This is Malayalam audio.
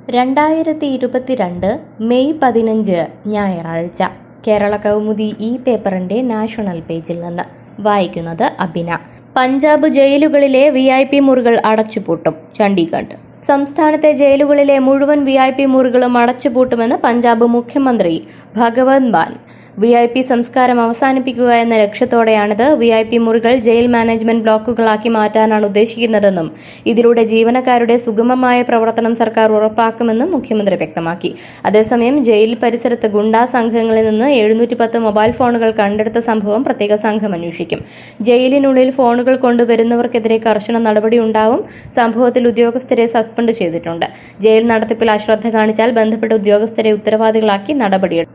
രണ്ടായിരത്തി ഇരുപത്തിരണ്ട് മെയ് പതിനഞ്ച് ഞായറാഴ്ച കേരള കൗമുദി ഈ പേപ്പറിന്റെ നാഷണൽ പേജിൽ നിന്ന് വായിക്കുന്നത് അബിന പഞ്ചാബ് ജയിലുകളിലെ വി ഐ പി മുറികൾ അടച്ചുപൂട്ടും ചണ്ഡീഗഡ് സംസ്ഥാനത്തെ ജയിലുകളിലെ മുഴുവൻ വി ഐ പി മുറികളും അടച്ചുപൂട്ടുമെന്ന് പഞ്ചാബ് മുഖ്യമന്ത്രി Bhagwant Mann V I P സംസ്കാരം അവസാനിപ്പിക്കുക എന്ന ലക്ഷ്യത്തോടെയാണിത് വി ഐ പി മുറികൾ ജയിൽ മാനേജ്മെന്റ് ബ്ലോക്കുകളാക്കി മാറ്റാനാണ് ഉദ്ദേശിക്കുന്നതെന്നും ഇതിലൂടെ ജീവനക്കാരുടെ സുഗമമായ പ്രവർത്തനം സർക്കാർ ഉറപ്പാക്കുമെന്നും മുഖ്യമന്ത്രി വ്യക്തമാക്കി അതേസമയം ജയിൽ പരിസരത്ത് ഗുണ്ടാ സംഘങ്ങളിൽ നിന്ന് എഴുന്നൂറ്റി പത്ത് മൊബൈൽ ഫോണുകൾ കണ്ടെടുത്ത സംഭവം പ്രത്യേക സംഘം അന്വേഷിക്കും ജയിലിനുള്ളിൽ ഫോണുകൾ കൊണ്ടുവരുന്നവർക്കെതിരെ കർശന നടപടിയുണ്ടാവും സംഭവത്തിൽ ഉദ്യോഗസ്ഥരെ സസ്പെൻഡ് ചെയ്തിട്ടുണ്ട് ജയിൽ നടത്തിപ്പിൽ അശ്രദ്ധ കാണിച്ചാൽ ബന്ധപ്പെട്ട ഉദ്യോഗസ്ഥരെ ഉത്തരവാദികളാക്കി നടപടിയെടുക്കും